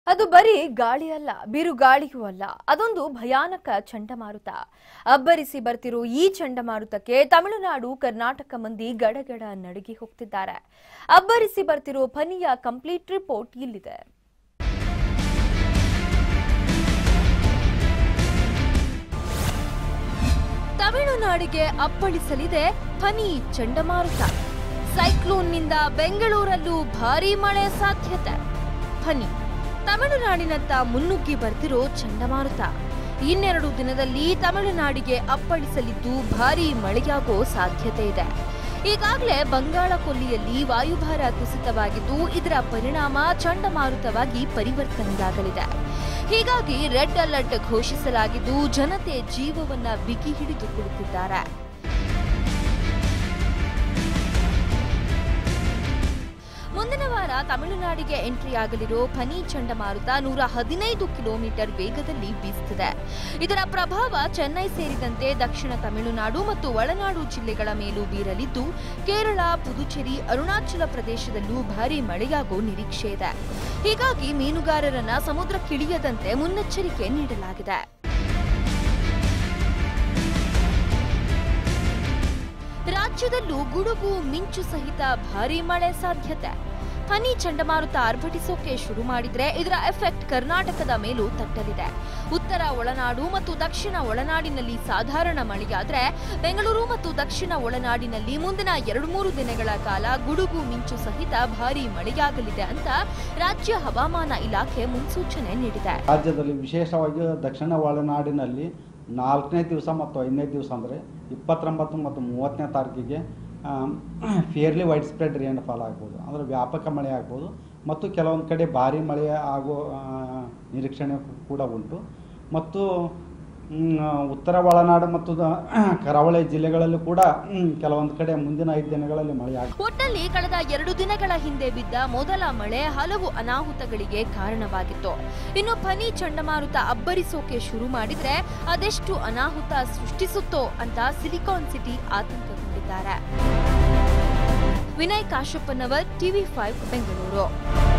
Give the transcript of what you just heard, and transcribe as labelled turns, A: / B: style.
A: ಅದು ಬರೀ ಗಾಳಿ ಅಲ್ಲ ಬಿರುಗಾಳಿಯೂ ಅಲ್ಲ ಅದೊಂದು ಭಯಾನಕ ಚಂಡಮಾರುತ ಅಬ್ಬರಿಸಿ ಬರ್ತಿರೋ ಈ ಚಂಡಮಾರುತಕ್ಕೆ ತಮಿಳುನಾಡು ಕರ್ನಾಟಕ ಮಂದಿ ಗಡಗಡ ನಡುಗಿ ಹೋಗ್ತಿದ್ದಾರೆ ಅಬ್ಬರಿಸಿ ಬರ್ತಿರೋ ಫನಿಯ ಕಂಪ್ಲೀಟ್ ರಿಪೋರ್ಟ್ ಇಲ್ಲಿದೆ ತಮಿಳುನಾಡಿಗೆ ಅಪ್ಪಳಿಸಲಿದೆ ಫನಿ ಚಂಡಮಾರುತ ಸೈಕ್ಲೋನ್ನಿಂದ ಬೆಂಗಳೂರಲ್ಲೂ ಭಾರೀ ಮಳೆ ಸಾಧ್ಯತೆ ಫನಿ ತಮಿಳುನಾಡಿನತ್ತ ಮುನ್ನುಗ್ಗಿ ಬರ್ತಿರೋ ಚಂಡಮಾರುತ ಇನ್ನೆರಡು ದಿನದಲ್ಲಿ ತಮಿಳುನಾಡಿಗೆ ಅಪ್ಪಳಿಸಲಿದ್ದು ಭಾರೀ ಮಳೆಯಾಗೋ ಸಾಧ್ಯತೆ ಇದೆ ಈಗಾಗಲೇ ಬಂಗಾಳ ಕೊಲ್ಲಿಯಲ್ಲಿ ವಾಯುಭಾರ ಕುಸಿತವಾಗಿದ್ದು ಇದರ ಪರಿಣಾಮ ಚಂಡಮಾರುತವಾಗಿ ಪರಿವರ್ತನೆಯಾಗಲಿದೆ ಹೀಗಾಗಿ ರೆಡ್ ಅಲರ್ಟ್ ಘೋಷಿಸಲಾಗಿದ್ದು ಜನತೆ ಜೀವವನ್ನ ಬಿಗಿ ಹಿಡಿದು ಕುಳಿತಿದ್ದಾರೆ ಮುಂದಿನ ವಾರ ತಮಿಳುನಾಡಿಗೆ ಎಂಟ್ರಿ ಆಗಲಿರೋ ಫನಿ ಚಂಡಮಾರುತ ನೂರ ಹದಿನೈದು ಕಿಲೋಮೀಟರ್ ವೇಗದಲ್ಲಿ ಬೀಸುತ್ತಿದೆ ಇದರ ಪ್ರಭಾವ ಚೆನ್ನೈ ಸೇರಿದಂತೆ ದಕ್ಷಿಣ ತಮಿಳುನಾಡು ಮತ್ತು ಒಳನಾಡು ಜಿಲ್ಲೆಗಳ ಮೇಲೂ ಬೀರಲಿದ್ದು ಕೇರಳ ಪುದುಚೇರಿ ಅರುಣಾಚಲ ಪ್ರದೇಶದಲ್ಲೂ ಭಾರೀ ಮಳೆಯಾಗೋ ನಿರೀಕ್ಷೆ ಇದೆ ಹೀಗಾಗಿ ಮೀನುಗಾರರನ್ನ ಸಮುದ್ರಕ್ಕಿಳಿಯದಂತೆ ಮುನ್ನೆಚ್ಚರಿಕೆ ನೀಡಲಾಗಿದೆ ರಾಜ್ಯದಲ್ಲೂ ಗುಡುಗು ಮಿಂಚು ಸಹಿತ ಭಾರೀ ಮಳೆ ಸಾಧ್ಯತೆ ಫನಿ ಚಂಡಮಾರುತ ಆರ್ಭಟಿಸೋಕೆ ಶುರು ಮಾಡಿದ್ರೆ ಇದರ ಎಫೆಕ್ಟ್ ಕರ್ನಾಟಕದ ಮೇಲೂ ತಟ್ಟಲಿದೆ ಉತ್ತರ ಒಳನಾಡು ಮತ್ತು ದಕ್ಷಿಣ ಒಳನಾಡಿನಲ್ಲಿ ಸಾಧಾರಣ ಮಳೆಯಾದ್ರೆ ಬೆಂಗಳೂರು ಮತ್ತು ದಕ್ಷಿಣ ಒಳನಾಡಿನಲ್ಲಿ ಮುಂದಿನ ಎರಡು ಮೂರು ದಿನಗಳ ಕಾಲ ಗುಡುಗು ಮಿಂಚು ಸಹಿತ ಭಾರೀ ಮಳೆಯಾಗಲಿದೆ ಅಂತ ರಾಜ್ಯ ಹವಾಮಾನ ಇಲಾಖೆ ಮುನ್ಸೂಚನೆ ನೀಡಿದೆ
B: ರಾಜ್ಯದಲ್ಲಿ ವಿಶೇಷವಾಗಿ ದಕ್ಷಿಣ ಒಳನಾಡಿನಲ್ಲಿ ನಾಲ್ಕನೇ ದಿವಸ ಮತ್ತು ಐದನೇ ದಿವಸ ಅಂದರೆ ಇಪ್ಪತ್ತೊಂಬತ್ತು ಮತ್ತು ಮೂವತ್ತನೇ ತಾರೀಕಿಗೆ fairly widespread rainfall ಆಗ್ಬೋದು ಅಂದರೆ ವ್ಯಾಪಕ ಮಳೆ ಆಗ್ಬೋದು ಮತ್ತು ಕೆಲವೊಂದು ಕಡೆ ಭಾರಿ ಮಳೆ ಆಗೋ ಆ, ನಿರೀಕ್ಷಣೆ ಕೂಡ ಉಂಟು ಮತ್ತು ಮ್, ಉತ್ತರ ಒಳನಾಡು ಮತ್ತು ದ- ಕರಾವಳಿ ಜಿಲ್ಲೆಗಳಲ್ಲೂ ಕೂಡ ಮ್, ಕೆಲವೊಂದು ಕಡೆ ಮುಂದಿನ ಐದು ದಿನಗಳಲ್ಲಿ ಮಳೆ ಆಗ್ಬೋದು
A: ಒಟ್ಟಲ್ಲಿ ಕಳೆದ ಎರಡು ದಿನಗಳ ಹಿಂದೆ ಬಿದ್ದ ಮೊದಲ ಮಳೆ ಹಲವು ಅನಾಹುತಗಳಿಗೆ ಕಾರಣವಾಗಿತ್ತು ಇನ್ನು ಫನಿ ಚಂಡಮಾರುತ ಅಬ್ಬರಿಸೋಕೆ ಶುರು ಮಾಡಿದ್ರೆ ಅದೆಷ್ಟು ಅನಾಹುತ ಸೃಷ್ಟಿಸುತ್ತೋ ಅಂತ ಸಿಲಿಕಾನ್ ಸಿಟಿ ಆತಂಕಗೊಂಡಿದ್ದಾರೆ ವಿನಯ್ ಕಾಶಪ್ಪನವರ್ ಟಿವಿ ಫೈವ್ ಬೆಂಗಳೂರು